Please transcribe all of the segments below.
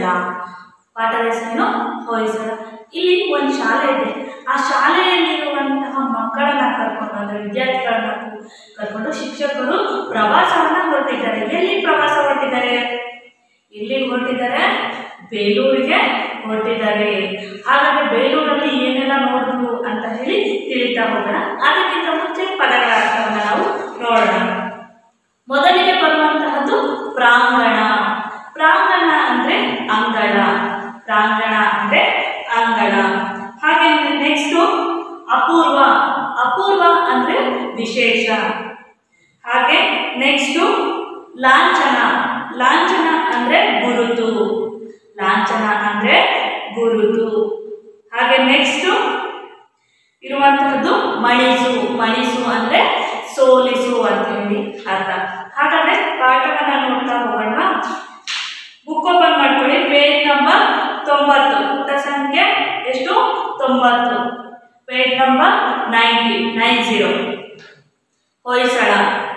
ಹೊಯ್ಸಳ ಪಾಠದ ಹೆಸರೇನು ಹೊಯ್ಸಳ ಇಲ್ಲಿ ಒಂದು ಶಾಲೆ ಇದೆ ಆ ಶಾಲೆಯಲ್ಲಿರುವಂತಹ ಮಕ್ಕಳನ್ನ ಕರ್ಕೊಂಡು ಅಂದರೆ ವಿದ್ಯಾರ್ಥಿಗಳನ್ನ ಕರ್ಕೊಂಡು ಶಿಕ್ಷಕರು ಪ್ರವಾಸವನ್ನ ಹೊರಟಿದ್ದಾರೆ ಎಲ್ಲಿ ಪ್ರವಾಸ ಹೊರಟಿದ್ದಾರೆ ಎಲ್ಲಿಗೆ ಹೊರಟಿದ್ದಾರೆ ಬೇಲೂರಿಗೆ ಹೊರಟಿದ್ದಾರೆ ಹಾಗಾದ್ರೆ ಬೇಲೂರಲ್ಲಿ ಏನೆಲ್ಲ ನೋಡಿದ್ರು ಅಂತ ಹೇಳಿ ತಿಳಿತಾ ಹೋಗೋಣ ಅದಕ್ಕಿಂತ ಮುಂಚೆ ಪದಗಳ ಅರ್ಥವನ್ನು ನಾವು ನೋಡೋಣ ಮೊದಲಿಗೆ ಬರುವಂತಹದ್ದು ಪ್ರಾಂಗಣ ಪ್ರಾಂಗಣ ಅಂದ್ರೆ ಅಂಗಳ ಪ್ರಾಂಗಣ ಅಂದ್ರೆ ಅಂಗಳ ಹಾಗೆ ನೆಕ್ಸ್ಟ್ ಅಪೂರ್ವ ಅಪೂರ್ವ ಅಂದ್ರೆ ವಿಶೇಷ ಹಾಗೆ ನೆಕ್ಸ್ಟು ಲಾಂಛನ ಲಾಂಛನ ಅಂದ್ರೆ ಗುರುತು ಲಾಂಛನ ಅಂದ್ರೆ ಗುರುತು ಹಾಗೆ ನೆಕ್ಸ್ಟು ಇರುವಂತಹದ್ದು ಮಣಿಸು ಮಣಿಸು ಅಂದ್ರೆ ಸೋಲಿಸು ಅಂತ ಹೇಳಿ ಅರ್ಥ ಹಾಗಾದ್ರೆ ಪಾಠವನ್ನ ನೋಡ್ತಾ ಹೋಗೋಣ ಬುಕ್ ಓಪನ್ ಮಾಡ್ಕೊಳ್ಳಿ ಪೇಜ್ ನಂಬರ್ ತೊಂಬತ್ತು ಪುಟ ಸಂಖ್ಯೆ ಎಷ್ಟು ತೊಂಬತ್ತು page number ninety nine zero Hoysala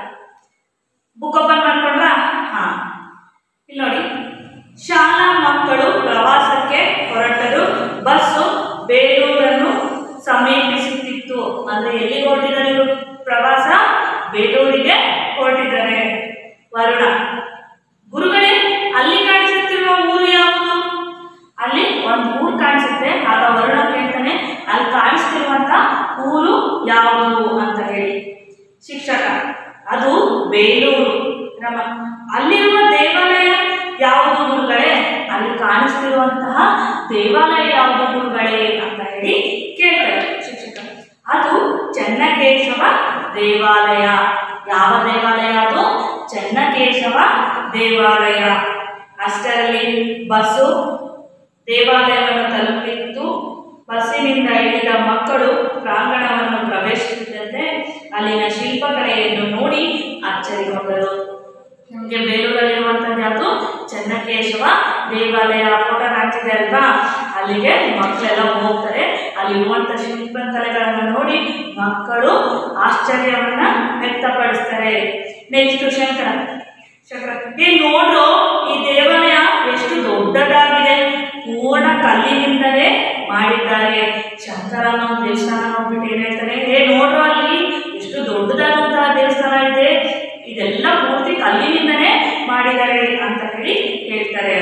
book open ಮಾಡ್ಕೊಂಡ್ರಾ ಹಾ ಇಲ್ಲಿ ನೋಡಿ ಶಾಲಾ ಮಕ್ಕಳು ಪ್ರವಾಸಕ್ಕೆ ಹೊರಟರು ಬಸ್ಸು ಬೇಲೂರನ್ನು ಸಮೀಪಿಸುತ್ತಿತ್ತು ಅಂದ್ರೆ ಎಲ್ಲಿಗೆ ಹೊರಟಿದ್ದಾರೆ ಇವರು ಪ್ರವಾಸ ಬೇಲೂರಿಗೆ ಹೊರಟಿದ್ದಾರೆ ವರುಣ ಗುರುಗಳೇ ಅಲ್ಲಿ ಕಾಣಿಸುತ್ತಿರುವ ಊರು ಯಾವುದು ಅಲ್ಲಿ ಒಂದು ಊರು ಕಾಣಿಸುತ್ತೆ ಆಗ ವರುಣ ಕೇಳ್ತಾನೆ ಅಲ್ಲಿ ಕಾಣಿಸ್ತಿರುವಂತ ಊರು ಯಾವುದು ಅಂತ ಹೇಳಿ ಶಿಕ್ಷಕ ಅದು ಬೇಲೂರು ರಮ ಅಲ್ಲಿರುವ ದೇವಾಲಯ ಯಾವುದು ಗುರುಗಳೇ ಅಲ್ಲಿ ಕಾಣಿಸ್ತಿರುವಂತಹ ದೇವಾಲಯ ಯಾವುದು ಗುರುಗಳೇ ಅಂತ ಹೇಳಿ ಕೇಳ್ತಾರೆ ಶಿಕ್ಷಕ ಅದು ಚೆನ್ನಕೇಶವ ದೇವಾಲಯ ಯಾವ ದೇವಾಲಯ ಅದು ಚೆನ್ನಕೇಶವ ದೇವಾಲಯ ಅಷ್ಟರಲ್ಲಿ ಬಸ್ಸು ದೇವಾಲಯವನ್ನು ತಲುಪಿತ್ತು ಬಸ್ಸಿನಿಂದ ಇಳಿದ ಮಕ್ಕಳು ಪ್ರಾಂಗಣವನ್ನು ಪ್ರವೇಶಿಸಿದಂತೆ ಅಲ್ಲಿನ ಶಿಲ್ಪಕಲೆಯನ್ನು ನೋಡಿ ಅಚ್ಚರಿಗೊಂಡರು ನಿಮಗೆ ಬೇಲೂರಲ್ಲಿರುವಂಥದ್ದು ಯಾವುದು ಚೆನ್ನಕೇಶವ ದೇವಾಲಯ ಫೋಟೋ ಕಾಣ್ತಿದೆ ಅಲ್ವಾ ಅಲ್ಲಿಗೆ ಮಕ್ಕಳೆಲ್ಲ ಹೋಗ್ತಾರೆ ಅಲ್ಲಿರುವಂಥ ಶಿಲ್ಪಕಲೆಗಳನ್ನು ನೋಡಿ ಮಕ್ಕಳು ಆಶ್ಚರ್ಯವನ್ನ ವ್ಯಕ್ತಪಡಿಸ್ತಾರೆ ನೆಕ್ಸ್ಟ್ ಶಂಕರ ಶಂಕರ ಏ ನೋಡು ಈ ದೇವಾಲಯ ಎಷ್ಟು ದೊಡ್ಡದಾಗಿದೆ ಪೂರ್ಣ ಕಲ್ಲಿನಿಂದಲೇ ಮಾಡಿದ್ದಾರೆ ಶಂಕರ ಅನ್ನೋ ದೇವಸ್ಥಾನ ನೋಡ್ಬಿಟ್ಟು ಏನ್ ಹೇಳ್ತಾರೆ ಏ ನೋಡು ಅಲ್ಲಿ ಎಷ್ಟು ದೊಡ್ಡದಾದಂತಹ ದೇವಸ್ಥಾನ ಇದೆ ಇದೆಲ್ಲ ಪೂರ್ತಿ ಕಲ್ಲಿನಿಂದನೇ ಮಾಡಿದ್ದಾರೆ ಅಂತ ಹೇಳಿ ಹೇಳ್ತಾರೆ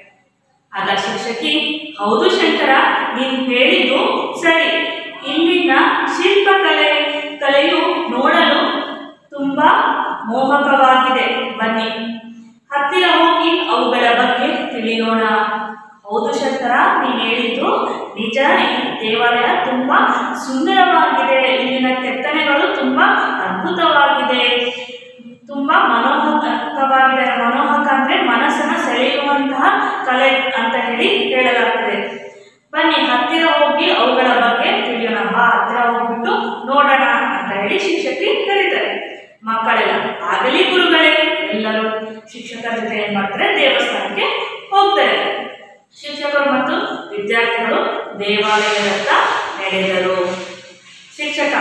ಆಗ ಶಿಕ್ಷಕಿ ಹೌದು ಶಂಕರ ನೀನು ಹೇಳಿದ್ದು ಸರಿ ಇಲ್ಲಿನ ಶಿಲ್ಪಕಲೆ ಕಲೆಯು ನೋಡಲು ತುಂಬಾ ಮೋಹಕವಾಗಿದೆ ಬನ್ನಿ ಹತ್ತಿರ ಹೋಗಿ ಅವುಗಳ ಬಗ್ಗೆ ತಿಳಿಯೋಣ ಹೌದು ಶಂಕರ ನೀನು ಹೇಳಿದ್ದು ನಿಜ ಈ ದೇವಾಲಯ ತುಂಬಾ ಸುಂದರವಾಗಿದೆ ಇಲ್ಲಿನ ಕೆತ್ತನೆಗಳು ತುಂಬಾ ಅದ್ಭುತವಾಗಿದೆ ತುಂಬಾ ಮನೋಹಕವಾಗಿದೆ ಮನೋಹಕ ಅಂದ್ರೆ ಮನಸ್ಸನ್ನ ಸೆಳೆಯುವಂತಹ ಕಲೆ ಅಂತ ಹೇಳಿ ಹೇಳಲಾಗ್ತದೆ ಬನ್ನಿ ಹತ್ತಿರ ಹೋಗಿ ಅವುಗಳ ಬಗ್ಗೆ ತಿಳಿಯೋಣ ಬಾ ಹತ್ತಿರ ಹೋಗ್ಬಿಟ್ಟು ನೋಡೋಣ ಅಂತ ಹೇಳಿ ಶಿಕ್ಷಕಿ ಕರೀತಾರೆ ಮಕ್ಕಳೆಲ್ಲ ಆಗಲಿ ಗುರುಗಳೇ ಎಲ್ಲರೂ ಶಿಕ್ಷಕರ ಜೊತೆ ಏನ್ ಮಾಡ್ತಾರೆ ದೇವಸ್ಥಾನಕ್ಕೆ ಹೋಗ್ತಾರೆ ಶಿಕ್ಷಕರು ಮತ್ತು ವಿದ್ಯಾರ್ಥಿಗಳು ದೇವಾಲಯದತ್ತ ನಡೆದರು ಶಿಕ್ಷಕ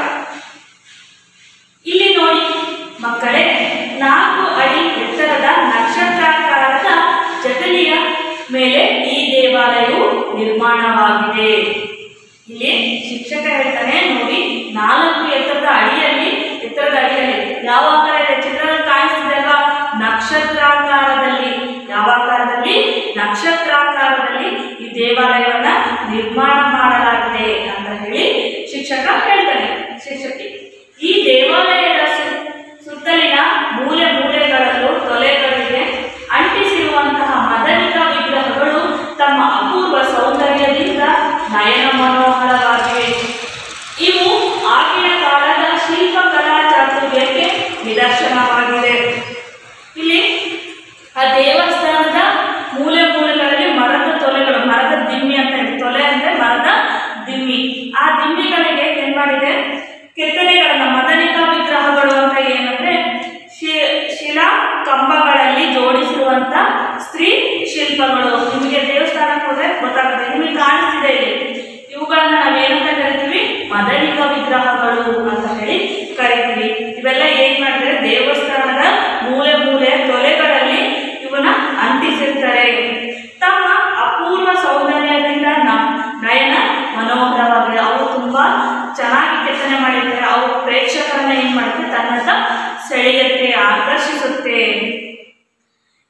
ಇಲ್ಲಿ ನೋಡಿ ಮಕ್ಕಳೇ ನಾಲ್ಕು ಅಡಿ ಎತ್ತರದ ನಕ್ಷತ್ರಾಕಾರದ ಜಗಲಿಯ ಮೇಲೆ ಈ ದೇವಾಲಯವು ನಿರ್ಮಾಣವಾಗಿದೆ ಇಲ್ಲಿ ಶಿಕ್ಷಕ ಹೇಳ್ತಾನೆ ನೋಡಿ ನಾಲ್ಕು ಎತ್ತರದ ಅಡಿಯಲ್ಲಿ ಎತ್ತರದ ಅಡಿಯಲ್ಲಿ ಯಾವ ಆಕಾರ ಇದೆ ಚಿತ್ರದಲ್ಲಿ ಕಾಣಿಸ್ತಿದೆ ಅಲ್ವಾ ನಕ್ಷತ್ರಾಕಾರದಲ್ಲಿ ಯಾವ ಆಕಾರದಲ್ಲಿ ನಕ್ಷತ್ರಾಕಾರದಲ್ಲಿ ಈ ದೇವಾಲಯವನ್ನ ನಿರ್ಮಾಣ ಮಾಡಲಾಗಿದೆ ಅಂತ ಹೇಳಿ ಶಿಕ್ಷಕ ಹೇಳ್ತಾನೆ ಶಿಕ್ಷಕಿ ಈ ದೇವಾಲಯದ ಸು- ಸುತ್ತಲಿನ ಮೂಲೆ ಮೂಲೆಗಳಲ್ಲೂ ತೊಲೆಗಳಿಗೆ ಅಂಟಿಸಿರುವಂತಹ ಮದನಿಕ ವಿಗ್ರಹಗಳು ತಮ್ಮ ಅಪೂರ್ವ ಸೌಂದರ್ಯದಿಂದ ನಯನ ಮನೋಹರವಾಗಿವೆ ಇವು ಆಗಿನ ಕಾಲದ ಶಿಲ್ಪಕಲಾ ಚಾತುರ್ಯಕ್ಕೆ ನಿದರ್ಶನವಾಗಿದೆ ಇಲ್ಲಿ ಆ ದೇವಸ್ಥಾನದ ಮೂಲೆ ಮೂಲೆಗಳಲ್ಲಿ ಮರದ ತೊಲೆಗಳು ಮರದ ದಿಮ್ಮಿ ಅಂತ ಹೇಳಿ ತೊಲೆ ಅಂದ್ರೆ ಮರದ ದಿಮ್ಮಿ ಆ ದಿಮ್ಮಿಗಳಿಗೆ ಏನ್ ಮಾಡಿದೆ ಕೆತ್ತನೆಗಳನ್ನ ಮದನಿಕಾ ವಿಗ್ರಹಗಳು ಅಂತ ಏನಂದ್ರೆ ಶಿ- ಶಿಲಾ ಕಂಬಗಳಲ್ಲಿ ಜೋಡಿಸಿರುವಂತ ಸ್ತ್ರೀ ಶಿಲ್ಪಗಳು ನಿಮಗೆ ದೇವಸ್ಥಾನಕ್ಕೆ ಹೋದ್ರೆ ಗೊತ್ತಾಗುತ್ತೆ ನಿಮಗೆ ಕಾಣಿಸ್ತಿದೆ ಇಲ್ಲಿ ಇವುಗಳನ್ನ ನಾವೇನಂತ ಕರಿತೀವಿ ಮದನಿಕ ವಿಗ್ರಹಗಳು ಅಂತ ಹೇಳಿ ಕರಿತೀವಿ ಇವೆಲ್ಲ ಏನ್ ಮಾಡಿದ್ರೆ ದೇವಸ್ಥಾನದ ಮೂಲೆ ಮೂಲೆ ತೊಲೆಗಳಲ್ಲಿ ಇವನ್ನ ಅಂಟಿಸಿರ್ತಾರೆ ತಮ್ಮ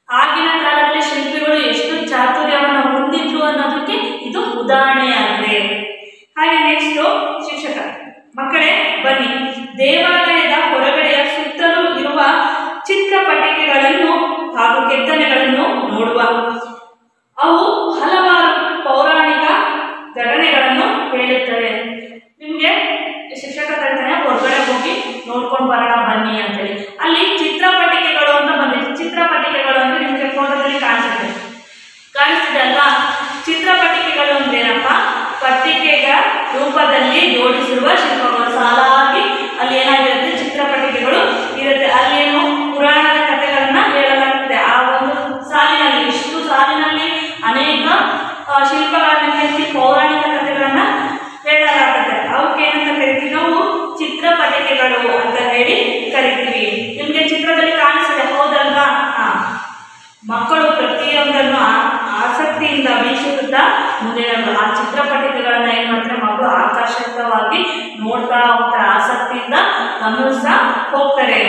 ಆಗಿನ ಕಾಲದಲ್ಲಿ ಶಿಲ್ಪಿಗಳು ಎಷ್ಟು ಚಾತುರ್ಯವನ್ನು ಹೊಂದಿದ್ರು ಅನ್ನೋದಕ್ಕೆ ಇದು ಉದಾಹರಣೆಯಾಗಿದೆ ಹಾಗೆ ನೆಕ್ಸ್ಟು ಶಿಕ್ಷಕ ಮಕ್ಕಳೇ ಬನ್ನಿ ದೇವಾಲಯದ ಹೊರಗಡೆಯ ಸುತ್ತಲೂ ಇರುವ ಚಿತ್ರಪಟಿಕೆಗಳನ್ನು ಹಾಗೂ ಕೆತ್ತನೆಗಳನ್ನು ನೋಡುವ ಅವು ಹಲವಾರು ಪೌರಾಣಿಕ ಘಟನೆಗಳನ್ನು ಹೇಳುತ್ತವೆ ನಿಮಗೆ ಶಿಕ್ಷಕ ಕರೀತಾನೆ ಹೊರಗಡೆ ಹೋಗಿ ನೋಡ್ಕೊಂಡು ಬರೋಣ ಬನ್ನಿ ಅಂತೇಳಿ ಅಲ್ಲಿ ಚಿತ್ರಪಟಿಕೆಗಳು ಅಂತ ಬಂದಿದೆ ಚಿತ್ರಪಟಿಕೆಗಳು ಅಂದ್ರೆ ನಿಮಗೆ ಫೋಟೋದಲ್ಲಿ ಕಾಣಿಸುತ್ತೆ ಕಾಣಿಸ್ತಿದೆ ಅಲ್ವಾ ಚಿತ್ರಪಟಿಕೆಗಳು ಅಂದ್ರೇನಪ್ಪ ಪಟ್ಟಿಕೆಗಳ ರೂಪದಲ್ಲಿ ಜೋಡಿಸಿರುವ ಶಿಲ್ಪಗಳು ಸಾಲಾಗಿ ಅಲ್ಲಿ ಏನಾಗಿರುತ್ತೆ ಚಿತ್ರಪಟಿಕೆಗಳು ಇರುತ್ತೆ ಅಲ್ಲೇನು ಪುರಾಣದ ಕಥೆಗಳನ್ನ ಹೇಳಲಾಗ್ತದೆ ಆ ಒಂದು ಸಾಲಿನಲ್ಲಿ ಇಷ್ಟು ಸಾಲಿನಲ್ಲಿ ಅನೇಕ ಆ, ಶಿಲ್ಪಗಳನ್ನ ಕೆತ್ತಿ ಪೌರಾಣಿಕ ಕಥೆಗಳನ್ನ ಹೇಳಲಾಗುತ್ತೆ ಅವಕ್ಕೆ ಏನಂತ ಕರಿತೀವಿ ನಾವು ಚಿತ್ರಪಟಿಕೆಗಳು ಅಂತ ಹೇಳಿ ಕರಿತೀವಿ ನಿಮ್ಗೆ ಚಿತ್ರದಲ್ಲಿ ಕಾಣಿಸಿದೆ ಹೌದಲ್ವಾ ಹಾ ಮಕ್ಕಳು ಪ್ರತಿಯೊಂದನ್ನು ಆ- ಆಸಕ್ತಿಯಿಂದ ವೀಕ್ಷಿಸುತ್ತಾ ಮುಂದೆ ಆ ಚಿತ್ರಪಟಿಕೆಗಳನ್ನ ಏನ್ ಮಾಡ್ತಾರೆ ಮಕ್ಕಳು ಆಕರ್ಷಕವಾಗಿ ನೋಡ್ತಾ ಹೋಗ್ತಾರೆ ಆಸಕ್ತಿಯಿಂದ ಗಮನಿಸ್ತಾ ಹೋಗ್ತಾರೆ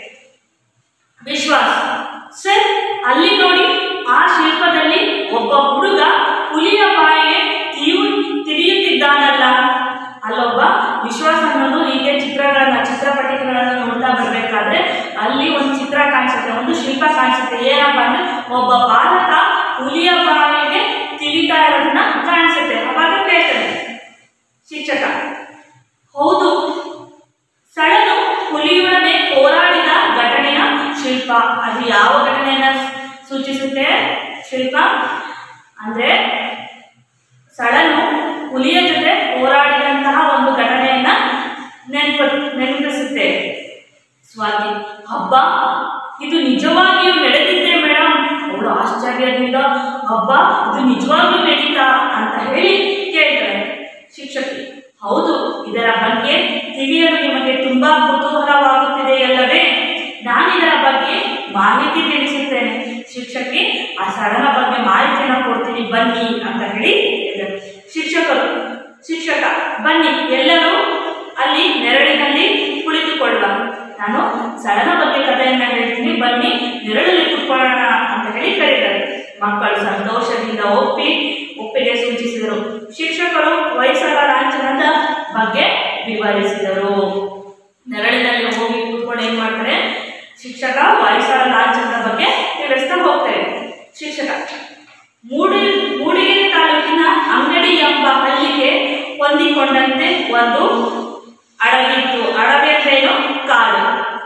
ವಿಶ್ವಾಸ್ ಸರ್ ಅಲ್ಲಿ ನೋಡಿ ಆ ಶಿಲ್ಪದಲ್ಲಿ ಒಬ್ಬ ಹುಡುಗ ಹುಲಿಯ ಬಾಯಿಗೆ ತಿರು ತಿರಿಯುತ್ತಿದ್ದಾನಲ್ಲ ಅಲ್ಲೊಬ್ಬ ವಿಶ್ವಾಸ ಅನ್ನೋದು ಹೀಗೆ ಚಿತ್ರಗಳನ್ನ ಚಿತ್ರಪಟಿಕೆಗಳನ್ನ ನೋಡ್ತಾ ಬರ್ಬೇಕಾದ್ರೆ ಅಲ್ಲಿ ಒಂದು ಚಿತ್ರ ಕಾಣಿಸುತ್ತೆ ಒಂದು ಶಿಲ್ಪ ಕಾಣಿಸುತ್ತೆ ಏನಪ್ಪ ಅಂದ್ರೆ ಒಬ್ಬ ಬಾಲಕ ಹುಲಿಯ ಬಾಯಿಗೆ ತಿವಿತಾ ಇರೋದನ್ನ ಕಾಣಿಸುತ್ತೆ ಅವಾಗ ಕೇಳ್ತಾನೆ ಶಿಕ್ಷಕ ಹೌದು ಸಳನು ಹುಲಿಯೊಡನೆ ಹೋರಾಡಿದ ಘಟನೆಯ ಶಿಲ್ಪ ಅದು ಯಾವ ಘಟನೆಯನ್ನ ಸೂಚಿಸುತ್ತೆ ಶಿಲ್ಪ ಅಂದ್ರೆ ಸಳನು ಹುಲಿಯ ಜೊತೆ ಹೋರಾಡಿದಂತಹ ಒಂದು ಘಟನೆಯನ್ನ ನೆನಪ ನೆನಪಿಸುತ್ತೆ ಸ್ವಾತಿ ಹಬ್ಬ ಇದು ನಿಜವಾಗಿಯೂ ನಡೆದಿದ್ದೆ ಮೇಡಮ್ ಅವಳು ಆಶ್ಚರ್ಯದಿಂದ ಹಬ್ಬ ಇದು ನಿಜವಾಗ್ಲೂ ನಡೀತಾ ಅಂತ ಹೇಳಿ ಕೇಳ್ತಾರೆ ಶಿಕ್ಷಕಿ ಹೌದು ಇದರ ಬಗ್ಗೆ ತಿಳಿಯಲು ನಿಮಗೆ ತುಂಬಾ ಕುತೂಹಲವಾಗುತ್ತಿದೆಯಲ್ಲವೇ ನಾನಿದರ ಬಗ್ಗೆ ಮಾಹಿತಿ ತಿಳಿಸುತ್ತೇನೆ ಶಿಕ್ಷಕಿ ಆ ಸಡನ ಬಗ್ಗೆ ಮಾಹಿತಿಯನ್ನು ಕೊಡ್ತೀನಿ ಬನ್ನಿ ಅಂತ ಹೇಳಿ ಹೇಳಿದರು ಶಿಕ್ಷಕರು ಶಿಕ್ಷಕ ಬನ್ನಿ ಎಲ್ಲರೂ ಅಲ್ಲಿ ನೆರಳಿನಲ್ಲಿ ಕುಳಿತುಕೊಳ್ಳುವ ನಾನು ಸಡನ ಬಗ್ಗೆ ಕಥೆಯನ್ನ ಹೇಳ್ತೀನಿ ಬನ್ನಿ ನೆರಳಲ್ಲಿ ಕುತ್ಕೊಳ್ಳೋಣ ಅಂತ ಹೇಳಿ ಕರೀತಾರೆ ಮಕ್ಕಳು ಸಂತೋಷದಿಂದ ಒಪ್ಪಿ ಒಪ್ಪಿಗೆ ಸೂಚಿಸಿದರು ಶಿಕ್ಷಕರು ಹೊಯ್ಸಳ ಲಾಂಛನದ ಬಗ್ಗೆ ವಿವರಿಸಿದರು ನೆರಳಿನಲ್ಲಿ ಹೋಗಿ ಕೂತ್ಕೊಂಡು ಏನ್ ಮಾಡ್ತಾರೆ ಶಿಕ್ಷಕ ಹೊಯ್ಸಳ ಲಾಂಛನದ ಬಗ್ಗೆ ತಿಳಿಸ್ತಾ ಹೋಗ್ತಾರೆ ಶಿಕ್ಷಕ ಮೂಡಿ ಮೂಡಿಗೆರೆ ತಾಲೂಕಿನ ಅಂಗಡಿ ಎಂಬ ಹಳ್ಳಿಗೆ ಹೊಂದಿಕೊಂಡಂತೆ ಒಂದು ಅಡವಿತ್ತು ಅಡವಿ ಅಂದ್ರೇನು ಕಾಡು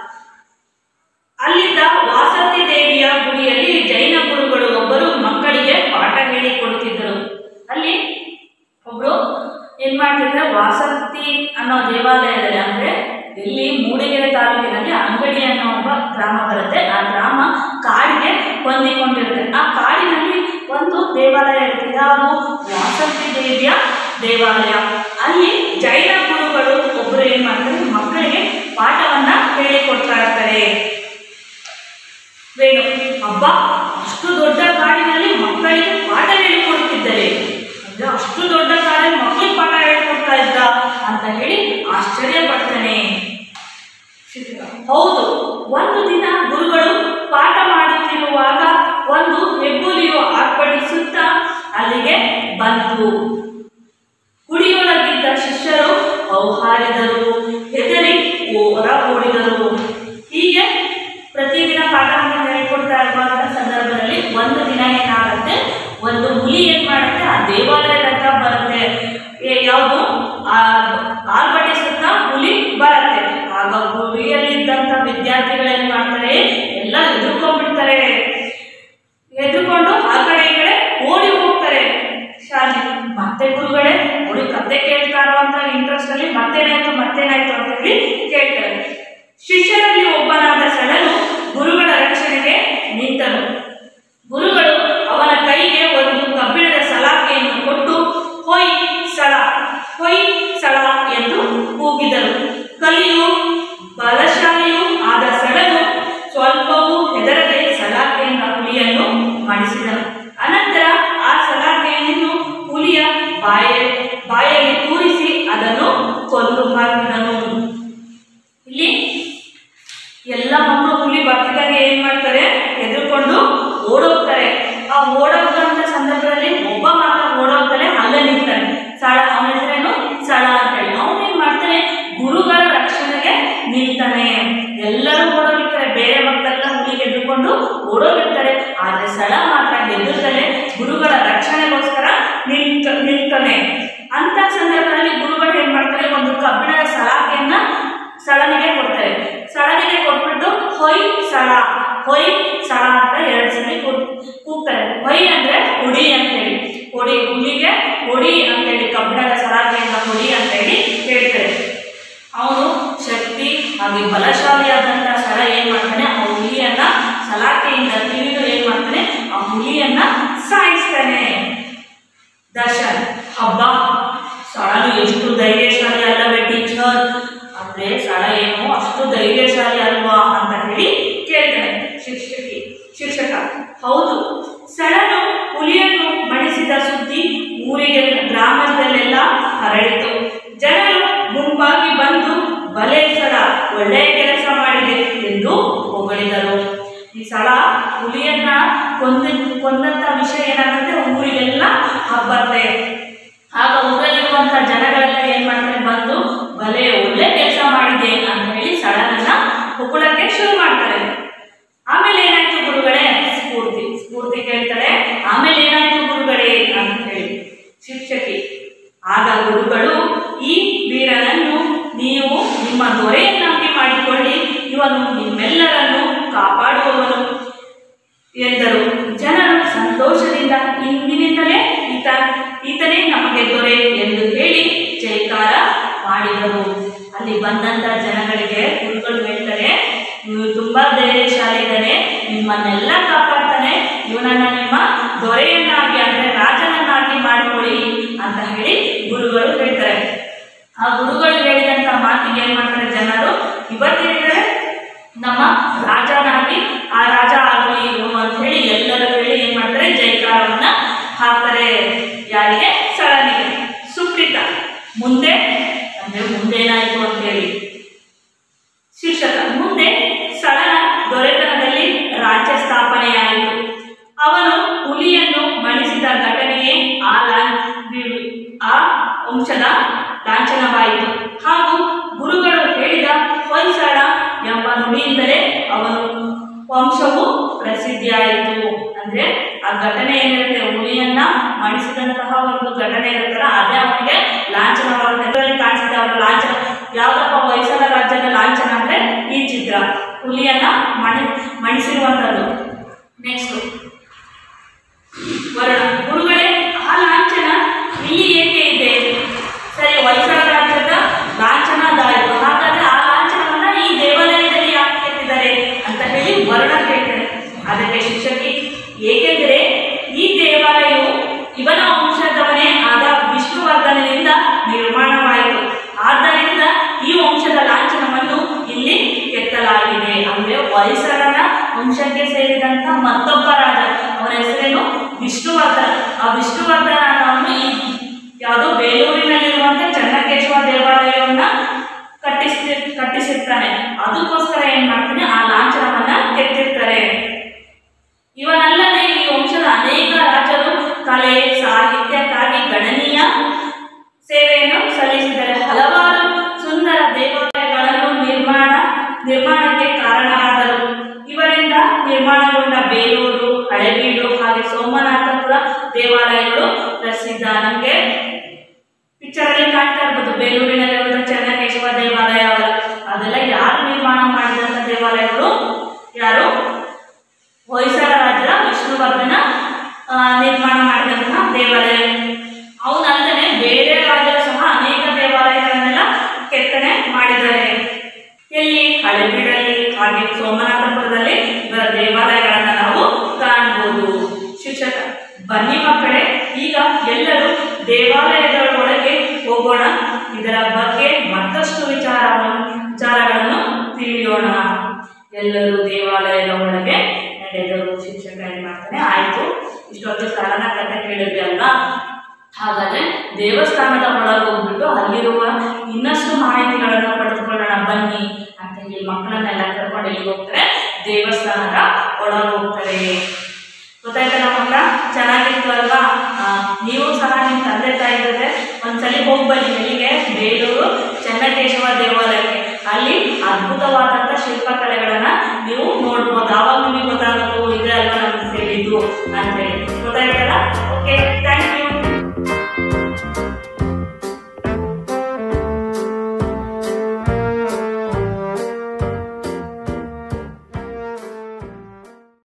ಅಲ್ಲಿದ್ದ ವಾಸಂತಿ ದೇವಿಯ ಗುಡಿಯಲ್ಲಿ ಜೈನ ಗುರುಗಳು ಒಬ್ಬರು ಮಕ್ಕಳಿಗೆ ಪಾಠ ಹೇಳಿಕೊಡುತ್ತಿದ್ದರು ಅಲ್ಲಿ ಒಬ್ರು ಏನ್ ಮಾಡ್ತಿದ್ರೆ ವಾಸಂತಿ ಅನ್ನೋ ದೇವಾಲಯದಲ್ಲಿ ಅಂದ್ರೆ ಇಲ್ಲಿ ಮೂಡಿಗೆರೆ ತಾಲೂಕಿನಲ್ಲಿ ಅಂಗಡಿ ಅನ್ನೋ ಒಬ್ಬ ಗ್ರಾಮ ಬರುತ್ತೆ ಆ ಗ್ರಾಮ ಕಾಡಿಗೆ ಹೊಂದಿಕೊಂಡಿರುತ್ತೆ ಆ ಕಾಡಿನಲ್ಲಿ ಒಂದು ದೇವಾಲಯ ಇರುತ್ತೆ ಯಾವುದು ವಾಸಂತಿ ದೇವಿಯ ದೇವಾಲಯ ಅಲ್ಲಿ ಜೈನ ಗುರುಗಳು ಒಬ್ಬರು ಏನ್ ಮಾಡ್ತಾರೆ ಮಕ್ಕಳಿಗೆ ಪಾಠವನ್ನ ಹೇಳಿಕೊಡ್ತಾ ಇರ್ತಾರೆ ವೇಣು ಹಬ್ಬ ಅಷ್ಟು ದೊಡ್ಡ ಕಾಡಿನಲ್ಲಿ ಮಕ್ಕಳಿಗೆ ಪಾಠ ಹೇಳಿಕೊಡ್ತಿದ್ದಾರೆ ಅಂದ್ರೆ ಅಷ್ಟು ದೊಡ್ಡ ಕಾಡಲ್ಲಿ ಮಕ್ಕಳಿಗೆ ಪಾಠ ಹೇಳಿಕೊಡ್ತಾ ಇದ್ದ ಅಂತ ಹೇಳಿ ಆಶ್ಚರ್ಯ ಪಡ್ತಾನೆ ಶಿಕ್ಷಕ, ಹೌದು ಒಂದು ದಿನ ಗುರುಗಳು ಪಾಠ ಮಾಡುತ್ತಿರುವಾಗ ಒಂದು ಹೆಬ್ಬುಲಿಯು ಆರ್ಭಟಿಸುತ್ತಾ ಅಲ್ಲಿಗೆ ಬಂತು ಗುಡಿಯೊಳಗಿದ್ದ ಶಿಷ್ಯರು ಹೌಹಾರಿದರು ಹೆದರಿ ಹೊರ ಓಡಿದರು ಹೀಗೆ ಪ್ರತಿದಿನ ಪಾಠವನ್ನು ಹೇಳಿಕೊಡ್ತಾ ಇರುವಂತಹ ಸಂದರ್ಭದಲ್ಲಿ ಒಂದು ದಿನ ಏನಾಗುತ್ತೆ ಒಂದು ಹುಲಿ ಏನ್ ಮಾಡುತ್ತೆ ಆ ದೇವಾಲಯದ ಹತ್ರ ಬರುತ್ತೆ ಏ- ಯಾವುದು ಆ ಆರ್ಭಟಿಸುತ್ತಾ ಹುಲಿ ಬರುತ್ತೆ ಆಗ ಗುಡಿಯಲ್ಲಿದ್ದಂಥ ವಿದ್ಯಾರ್ಥಿಗಳು ಏನ್ ಮಾಡ್ತಾರೆ ಎಲ್ಲ ಹೆದರ್ಕೊಂಡ್ಬಿಡ್ತಾರೆ ಹೆದರ್ಕೊಂಡು ಆ ಕಡೆ ಈ ಕಡೆ ಓಡಿ ಹೋಗ್ತಾರೆ ಶಾಲೆ ಮತ್ತೆ ಗುರುಗಳೇ ನೋಡಿ ಕತೆ ಕೇಳ್ತಾ ಇರುವಂತ ಇಂಟ್ರೆಸ್ಟ್ ಅಲ್ಲಿ ಮತ್ತೇನಾಯ್ತು ಮತ್ತೇನಾಯ್ತು ಅಂತ ಹೇಳಿ ಕೇಳ್ತಾರೆ ಶಿಷ್ಯರಲ್ಲಿ ಒಬ್ಬನಾದ ಸಡಲು ಗುರುಗಳ ರಕ್ಷಣೆಗೆ ನಿಂತನು ಗುರುಗಳು ಅವನ ಕೈಗೆ ಒಂದು ಕಬ್ಬಿಣದ ಸಲಾಕೆಯನ್ನು ಕೊಟ್ಟು ಹೊಯ್ ಸಳ ಹೊಯ್ ಸಳ ಎಂದು ಕೂಗಿದರು ಕಲಿಯು ಬಲಶಾಲಿಯೂ ಆದ ಸಡಲು ಸ್ವಲ್ಪವೂ ಹೆದರದೆ ಸಲಾಕೆಯಿಂದ ಹುಲಿಯನ್ನು ಮಾಡಿಸಿದನು ಅನಂತರ ಆ ಸಲಾಕೆಯನ್ನು ಹುಲಿಯ ಬಾಯ ಬಾಯಲ್ಲಿ ತೂರಿಸಿ ಅದನ್ನು ಕೊಂದು ಹಾಕಿದನು ಇಲ್ಲಿ ಎಲ್ಲ ಮಕ್ಕಳು ಹುಲಿ ಬರ್ತಿದ್ದಾಗ ಏನ್ ಮಾಡ್ತಾರೆ ಹೆದರ್ಕೊಂಡು ಓಡೋಗಿರ್ತಾರೆ ಆದರೆ ಸ್ಥಳ ಮಾತ್ರ ಹೆದರ್ದಲೆ ಗುರುಗಳ ರಕ್ಷಣೆಗೋಸ್ಕರ ನಿಂತ ನಿಲ್ತಾನೆ ಅಂತ ಸಂದರ್ಭದಲ್ಲಿ ಗುರುಗಳು ಏನ್ ಮಾಡ್ತಾರೆ ಒಂದು ಕಬ್ಬಿಣದ ಸಲಾಕೆಯನ್ನ ಸಳನಿಗೆ ಕೊಡ್ತಾರೆ ಸಳನಿಗೆ ಕೊಟ್ಬಿಟ್ಟು ಹೊಯ್ ಸಳ ಹೊಯ್ ಸಳ ಅಂತ ಎರಡು ಸಲ ಕೂಗ್- ಕೂಗ್ತಾರೆ ಹೊಯ್ ಅಂದ್ರೆ ಹೊಡಿ ಅಂತೇಳಿ ಹೊಡಿ ಹುಲಿಗೆ ಹೊಡಿ ಅಂತೇಳಿ ಕಬ್ಬಿಣದ ಸಲಾಕೆಯನ್ನ ಹೊಡಿ ಅಂತೇಳಿ ಹೇಳ್ತಾರೆ ಅವನು ಶಕ್ತಿ ಹಾಗೆ ಬಲಶಾಲಿಯಾದಂಥ ಸಳ ಏನ್ ಮಾಡ್ತಾನೆ ಆ ಹುಲಿಯನ್ನ ಸಲಾಕೆಯಿಂದ ತಿಳಿದು ಏನ್ ಮಾಡ್ತಾನೆ ಆ ಹುಲಿಯನ್ನ ಸಾಯಿಸ್ತಾನೆ ದರ್ಶನ್ ಹಬ್ಬ ಸಳನು ಎಷ್ಟು ಧೈರ್ಯಶಾಲಿ ಅಲ್ಲವೇ ಟೀಚರ್ ಅಂದ್ರೆ ಸಳ ಏನು ಅಷ್ಟು ಧೈರ್ಯಶಾಲಿ ಅಲ್ವಾ ಅಂತ ಹೇಳಿ ಕೇಳ್ತಾನೆ ಶಿಕ್ಷಕಿ ಶಿಕ್ಷಕ ಹೌದು ಸಳನು ಹುಲಿಯನ್ನು ಮಣಿಸಿದ ಸುದ್ದಿ ಊರಿಗೆ ಗ್ರಾಮದಲ್ಲೆಲ್ಲ ಹರಡಿತು ಜನರು ಗುಂಪಾಗಿ ಬಂದು ಬಲೆ ಸಳ ಒಳ್ಳೆಯ ಕೆಲಸ ಮಾಡಿದೆ ಎಂದು ಹೊಗಳಿದರು ಈ ಸಳ ಹುಲಿಯನ್ನ ಕೊಂದ ಕೊಂದಂತ ವಿಷಯ ಏನಾಗುತ್ತೆ ಊರಿಗೆಲ್ಲ ಹಬ್ಬತ್ತೆ ಆಗ ಊರಲ್ಲಿರುವಂತ ಜನಗಳೆಲ್ಲ ಏನ್ ಮಾಡ್ತಾರೆ ಬಂದು ಬಲೆ ಒಳ್ಳೆ ಕೆಲಸ ಮಾಡಿದೆ ಅಂತ ಹೇಳಿ ಸಡನ್ನ ಹೊಗಳಕ್ಕೆ ಶುರು ಮಾಡ್ತಾರೆ ಆಮೇಲೆ ಏನಾಯ್ತು ಗುರುಗಳೇ ಸ್ಫೂರ್ತಿ ಸ್ಫೂರ್ತಿ ಕೇಳ್ತಾಳೆ ಆಮೇಲೆ ಏನಾಯ್ತು ಗುರುಗಳೇ ಅಂತ ಹೇಳಿ ಶಿಕ್ಷಕಿ ಆಗ ಗುರುಗಳು ಈ ವೀರನನ್ನು ನೀವು ನಿಮ್ಮ ದೊರೆಯನ್ನಾಗಿ ಮಾಡಿಕೊಳ್ಳಿ ಇವನು ನಿಮ್ಮೆಲ್ಲರನ್ನು ಕಾಪಾಡುವವನು ಎಂದರು ಜನರು ಸಂತೋಷದಿಂದ ಇಂದಿನಿಂದಲೇ ಈತ ಈತನೇ ನಮಗೆ ದೊರೆ ಎಂದು ಹೇಳಿ ಜೈಕಾರ ಮಾಡಿದರು ಅಲ್ಲಿ ಬಂದಂತ ಜನಗಳಿಗೆ ಗುರುಗಳು ಹೇಳ್ತಾರೆ ನೀವು ತುಂಬಾ ಧೈರ್ಯಶಾಲಿ ಇದ್ದಾನೆ ನಿಮ್ಮನ್ನೆಲ್ಲ ಕಾಪಾಡ್ತಾನೆ ಇವನನ್ನ ನಿಮ್ಮ ದೊರೆಯನ್ನಾಗಿ ಅಂದ್ರೆ ರಾಜನನ್ನಾಗಿ ಮಾಡಿಕೊಳ್ಳಿ ಅಂತ ಹೇಳಿ ಗುರುಗಳು ಹೇಳ್ತಾರೆ ಆ ಗುರುಗಳು ಹೇಳಿದಂತ ಮಾತಿಗೆ ಏನ್ ಮಾಡ್ತಾರೆ ಜನರು ಇವತ್ತಿನ ನಮ್ಮ ರಾಜನಾಗಿ ಆ ರಾಜ ಆಗಲಿ ಇವನು ಅಂತ ಹೇಳಿ ಎಲ್ಲರೂ ಹೇಳಿ ಏನ್ ಮಾಡ್ತಾರೆ ಜೈಕಾರವನ್ನ ಹಾಕ್ತಾರೆ ಯಾರಿಗೆ ಸಳನಿಗೆ ಸುಪ್ರೀತ ಮುಂದೆ ಅಂದ್ರೆ ಮುಂದೆ ಏನಾಯ್ತು ಅಂತ ಹೇಳಿ ಶಿಕ್ಷಕ ಮುಂದೆ ಸಳನ ದೊರೆತನದಲ್ಲಿ ರಾಜ್ಯ ಸ್ಥಾಪನೆಯಾಯಿತು ಅವನು ಹುಲಿಯನ್ನು ಮಣಿಸಿದ ಘಟನೆಯೇ ಆ ಲಾ- ವಿ- ಆ ವಂಶದ ಲಾಂಛನವಾಯಿತು ಹಾಗೂ ಗುರುಗಳು ಹೇಳಿದ ಹೊಯ್ಸಳ ಎಂಬ ನುಡಿಯಿಂದಲೇ ಅವನು ವಂಶವು ಪ್ರಸಿದ್ಧಿಯಾಯಿತು ಅಂದ್ರೆ ಆ ಘಟನೆ ಏನಿರುತ್ತೆ ಹುಲಿಯನ್ನ ಮಣಿಸಿದಂತಹ ಒಂದು ಘಟನೆ ಇರುತ್ತಲ್ಲ ಅದೇ ಅವನಿಗೆ ಲಾಂಛನವಾಗುತ್ತೆ ಇದರಲ್ಲಿ ಕಾಣಿಸುತ್ತೆ ಅವರ ಲಾಂಛನ ಯಾವ್ದಪ್ಪ ಹೊಯ್ಸಳ ರಾಜ್ಯದ ಲಾಂಛನ ಅಂದ್ರೆ ಈ ಚಿತ್ರ ಹುಲಿಯನ್ನ ಮಣಿ ಮಣಿಸಿರುವಂಥದ್ದು ನೆಕ್ಸ್ಟ್ ವರ್ಣ ಗುರುಗಳೇ ಆ ಲಾಂಛನ ಇಲ್ಲಿ ಏಕೆ ಇದೆ ಸರಿ ಹೊಯ್ಸಳ ರಾಜ್ಯದ ಲಾಂಛನ ಅದಾಯಿತು ಹಾಗಾದ್ರೆ ಆ ಲಾಂಛನವನ್ನ ಈ ದೇವಾಲಯದಲ್ಲಿ ಯಾಕೆ ಕೆತ್ತಿದ್ದಾರೆ ಅಂತ ಹೇಳಿ ವರ್ಣ ಕೇಳ್ತಾರೆ ಅದಕ್ಕೆ ಶಿಕ್ಷಕಿ ಏಕೆಂದರೆ ಈ ದೇವಾಲಯವು ಇವನ ವಂಶದವನೇ ಆದ ವಿಷ್ಣುವರ್ಧನನಿಂದ ನಿರ್ಮಾಣವಾಯಿತು ಆದ್ದರಿಂದ ಈ ವಂಶದ ಲಾಂಛನವನ್ನು ಇಲ್ಲಿ ಕೆತ್ತಲಾಗಿದೆ ಅಂದ್ರೆ ಹೊಯ್ಸಳನ ವಂಶಕ್ಕೆ ಸೇರಿದಂತ ಮತ್ತೊಬ್ಬ ರಾಜ ಅವನ ಹೆಸರೇನು ವಿಷ್ಣುವರ್ಧನ ಆ ವಿಷ್ಣುವರ್ಧನ ಅನ್ನೋನು ಈ ಯಾವುದೋ ಬೇಲೂರಿನಲ್ಲಿರುವಂತ ಚನ್ನಕೇಶವ ದೇವಾಲಯವನ್ನ ಕಟ್ಟಿಸಿ ಕಟ್ಟಿಸಿರ್ತಾನೆ ಅದಕ್ಕೋಸ್ಕರ ಏನ್ ಮಾಡ್ತಾನೆ ಆ ಲಾಂಛನವನ್ನ ಕೆತ್ತಿರ್ತಾರೆ ಇವನಲ್ಲದೆ ಈ ವಂಶದ ಅನೇಕ ರಾಜರು ಕಲೆ ಸಾಹಿತ್ಯಕ್ಕಾಗಿ ಗಣನೀಯ ಸೇವೆಯನ್ನು ಸಲ್ಲಿಸಿದ್ದಾರೆ ಹಲವಾರು ಸುಂದರ ದೇವಾಲಯಗಳನ್ನು ನಿರ್ಮಾಣ ನಿರ್ಮಾಣಕ್ಕೆ ಕಾರಣರಾದರು ಇವರಿಂದ ನಿರ್ಮಾಣಗೊಂಡ ಬೇಲೂರು ಹಳೆಬೀಡು ಹಾಗೆ ಸೋಮನಾಥಪುರ ದೇವಾಲಯಗಳು ಪ್ರಸಿದ್ಧ ನಮಗೆ ಪಿಕ್ಚರ್ ಅಲ್ಲಿ ಕಾಣ್ತಾ ಇರ್ಬೋದು ಬೇಲೂರಿನಲ್ಲಿರುವ ಚನ್ನಕೇಶವ ದೇವಾಲಯ ಅವೆಲ್ಲ ಅದೆಲ್ಲ ಯಾರು ನಿರ್ಮಾಣ ಮಾಡಿದಂತ ದೇವಾಲಯಗಳು ಯಾರು ಹೊಯ್ಸಳ ರಾಜರ ವಿಷ್ಣುವರ್ಧನ ಆ, ನಿರ್ಮಾಣ ಮಾಡಿದಂತಹ ದೇವಾಲಯ ಅವನಲ್ಲದೆ ಬೇರೆ ರಾಜರು ಸಹ ಅನೇಕ ದೇವಾಲಯಗಳನ್ನೆಲ್ಲ ಕೆತ್ತನೆ ಮಾಡಿದ್ದಾರೆ ಎಲ್ಲಿ ಹಳೆಬೀಡಲ್ಲಿ ಹಾಗೆ ಸೋಮನಾಥಪುರದಲ್ಲಿ ಇವರ ದೇವಾಲಯಗಳನ್ನ ನಾವು ಕಾಣಬಹುದು ಶಿಕ್ಷಕ ಬನ್ನಿ ಮಕ್ಕಳೇ ಈಗ ಎಲ್ಲರೂ ದೇವಾಲಯದ ಒಳಗೆ ಹೋಗೋಣ ಇದರ ಬಗ್ಗೆ ಮತ್ತಷ್ಟು ವಿಚಾರವನ್ನು ವಿಚಾರಗಳನ್ನು ತಿಳಿಯೋಣ ಎಲ್ಲರೂ ದೇವಾಲಯದ ಒಳಗೆ ನಡೆದರು ಶಿಕ್ಷಕ ಏನ್ ಮಾಡ್ತಾನೆ ಆಯ್ತು ಇಷ್ಟೊತ್ತು ಸರಳ ಕಥೆ ಕೇಳಿದ್ವಿ ಅಲ್ವಾ ಹಾಗಾದ್ರೆ ದೇವಸ್ಥಾನದ ಒಳಗೆ ಹೋಗ್ಬಿಟ್ಟು ಅಲ್ಲಿರುವ ಇನ್ನಷ್ಟು ಮಾಹಿತಿಗಳನ್ನು ಪಡೆದುಕೊಳ್ಳೋಣ ಬನ್ನಿ ಅಂತ ಹೇಳಿ ಮಕ್ಕಳನ್ನೆಲ್ಲ ಕರ್ಕೊಂಡು ಎಲ್ಲಿ ಹೋಗ್ತಾರೆ ದೇವಸ್ಥಾನದ ಒಳಗೆ ಹೋಗ್ತಾರೆ ಗೊತ್ತಾಯ್ತಲ್ಲ ಮಕ್ಕಳ ಚೆನ್ನಾಗಿತ್ತು ಅಲ್ವಾ ಆ, ನೀವು ಸಹ ನಿಮ್ಮ ತಂದೆ ತಾಯಿ ಜೊತೆ ಒಂದ್ಸಲಿ ಹೋಗಿ ಬನ್ನಿ ಎಲ್ಲಿಗೆ ಬೇಲೂರು ಚನ್ನಕೇಶವ ದೇವಾಲಯಕ್ಕೆ ಅಲ್ಲಿ ಅದ್ಭುತವಾದಂಥ ಶಿಲ್ಪಕಲೆಗಳನ್ನ ನೀವು ನೋಡ್ಬೋದು ಆವಾಗ ನಿಮಗೆ ಗೊತ್ತಾಗುತ್ತೆ